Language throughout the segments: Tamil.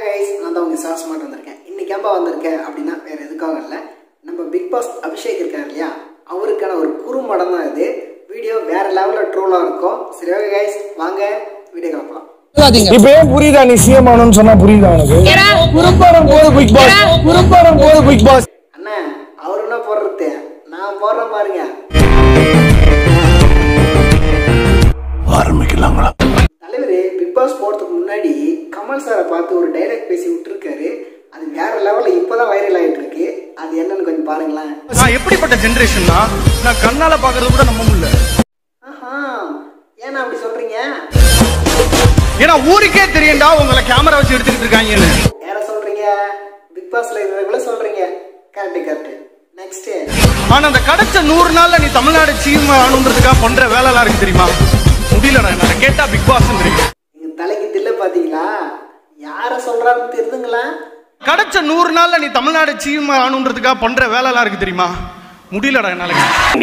கைஸ் நான் தான் உங்கள் சாஸ் மாட்டு வந்திருக்கேன் இன்னைக்கு ஏன்பா வந்திருக்கேன் அப்படின்னா வேற எதுக்காக இல்லை நம்ம பிக் பாஸ் அபிஷேக் இருக்கார் இல்லையா அவருக்கான ஒரு குறும்படம் தான் இது வீடியோ வேற லெவலில் ட்ரோலாக இருக்கும் சரி ஓகே கைஸ் வாங்க வீடியோ கிளப்பலாம் இப்ப ஏன் புரியுதா நீ சிஎம் ஆனு சொன்னா புரியுதா உனக்கு குறும்பரம் போது பிக் பாஸ் குறும்பரம் போது பிக் பாஸ் அண்ணா அவர் என்ன போடுறது நான் போடுறேன் பாருங்க ஆரம்பிக்கலாங்களா தலைவர் பிக் பாஸ் போறதுக்கு முன்னாடி கமல் சாரை பார்த்து ஒரு டைலாக் பேசி விட்டுருக்காரு அது வேற லெவலில் இப்போதான் வைரல் ஆயிட்டு இருக்கு அது என்னன்னு கொஞ்சம் பாருங்களேன் நான் எப்படிப்பட்ட ஜெனரேஷன்னா நான் கண்ணால பாக்குறது கூட நம்ப முடியல ஆஹா ஏன்னா அப்படி சொல்றீங்க ஏன்னா ஊருக்கே தெரியும்டா உங்களை கேமரா வச்சு எடுத்துக்கிட்டு இருக்காங்கன்னு யார சொல்றீங்க பிக் பாஸ்ல இருக்கிறவங்கள சொல்றீங்க கரெக்ட் கரெக்ட் நெக்ஸ்ட் ஆனா அந்த கிடைச்ச நூறு நாள்ல நீ தமிழ்நாடு சீம் ஆகணுன்றதுக்காக பண்ற வேலைலாம் இருக்கு தெரியுமா முடியலடா என்னால கேட்டா பிக் பாஸ் நீங்க தலைக்கு தில்ல பாத்தீங்களா யார சொல்றாருன்னு தெரிஞ்சுங்களா கிடைச்ச நூறு நாள்ல நீ தமிழ்நாடு சீம் ஆகணுன்றதுக்காக பண்ற வேலைலாம் இருக்கு தெரியுமா முடியலடா என்னால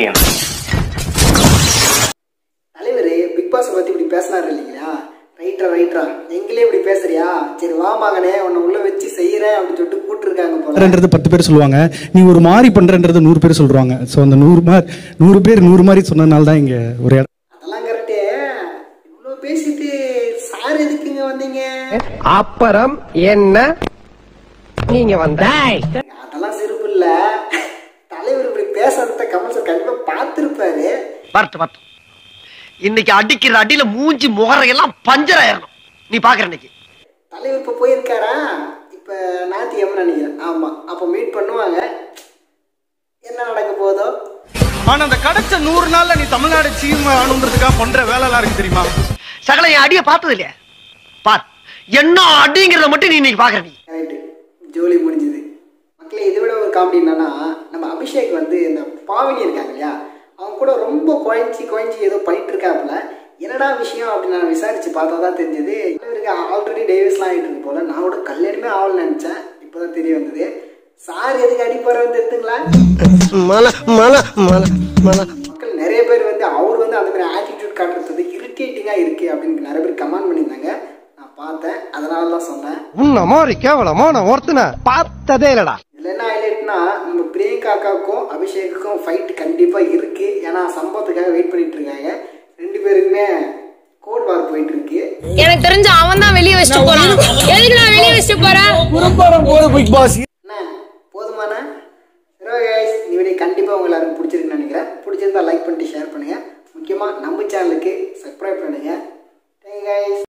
தலைவர் பிக் பாஸ் பத்தி இப்படி பேசினாரு இல்லைங்களா ரைட்ரா ரைட்ரா எங்களே இப்படி பேசுறியா சரி வா மகனே உன்னை உள்ள வச்சு செய்யறேன் அப்படின்னு சொல்லிட்டு கூட்டிருக்காங்க போல பண்றன்றது பத்து பேர் சொல்லுவாங்க நீ ஒரு மாதிரி பண்றன்றது நூறு பேர் சொல்றாங்க ஸோ அந்த நூறு மாதிரி நூறு பேர் நூறு மாதிரி சொன்னதுனால தான் இங்க ஒரு இடம் அதெல்லாம் கரெக்டே இவ்வளவு பேசிட்டு சார் எதுக்குங்க வந்தீங்க அப்புறம் என்ன நீங்க வந்த அதெல்லாம் சிறப்பு இல்ல தலைவர் இப்படி பேசுறத கமல் சார் கண்டிப்பா பார்த்திருப்பாரு வரட்டு வரட்டு இன்னைக்கு அடிக்கிற அடியில மூஞ்சி முகரையெல்லாம் பஞ்சர் ஆயிரணும் நீ பாக்குற இன்னைக்கு தலைவர் இப்ப போயிருக்காரா இப்ப ஞாயிற்றுக்கிழமை நினைக்கிறேன் ஆமா அப்ப மீட் பண்ணுவாங்க என்ன நடக்க போதோ ஆனா அந்த கிடைச்ச நூறு நாள்ல நீ தமிழ்நாடு சீம் ஆகணுன்றதுக்காக பண்ற வேலைலாம் இருக்கு தெரியுமா சகல என் அடிய பார்த்தது இல்லையா பார் என்ன அடிங்கிறத மட்டும் நீ இன்னைக்கு பாக்குற நீ ரைட்டு ஜோலி முடிஞ்சுது மக்களே இதை விட ஒரு காமெடி என்னன்னா நம்ம அபிஷேக் வந்து இந்த பாவினி இருக்காங்க இல்லையா அவங்க கூட ரொம்ப குழஞ்சி குழஞ்சி ஏதோ பண்ணிட்டு இருக்காப்புல என்னடா விஷயம் அப்படின்னு நான் விசாரிச்சு பார்த்தா தான் தெரிஞ்சது இவருக்கு ஆல்ரெடி டைவர்ஸ்லாம் ஆகிட்டு இருக்கு போல நான் கூட கல்யாணமே ஆகலன்னு நினச்சேன் இப்போதான் தெரிய வந்தது சார் எதுக்கு அடி போறவன்னு தெரிஞ்சுங்களா மல மல மல மல மக்கள் நிறைய பேர் வந்து அவர் வந்து அந்த மாதிரி ஆட்டிடியூட் காட்டுறது வந்து இரிட்டேட்டிங்காக இருக்கு அப்படின்னு நிறைய பேர் கமெண்ட் பண்ணியிருந்தாங்க நான் பார்த்தேன் அதனால தான் சொன்னேன் உன்ன மாதிரி கேவலமா நான் ஒருத்தன பார்த்ததே இல்லடா இதுல என்ன ஹைலைட்னா நம்ம பிரியங்காக்காவுக்கும் அபிஷேக்குக்கும் ஃபைட் கண்டிப்பா இருக்கு ஏன்னா சம்பவத்துக்காக வெயிட் பண்ணிட்டு இருக்காங்க ரெண்டு பேருக்குமே கோட் வார் போயிட்டு இருக்கு எனக்கு தெரிஞ்ச அவன் தான் வெளியே வச்சுட்டு போறான் எதுக்கு நான் வெளியே வச்சுட்டு போறேன் குறும்பரம் போது பிக் பாஸ் என்ன போதுமாண்ணா சரி கைஸ் இந்த வீடியோ கண்டிப்பா உங்க எல்லாருக்கும் பிடிச்சிருக்குன்னு நினைக்கிறேன் பிடிச்சிருந்தா லைக் பண்ணிட்டு ஷேர் பண்ணுங்க முக்கியமா நம்ம சேனலுக்கு சப்ஸ்கிரைப் பண்ணுங்க தேங்க் கைஸ்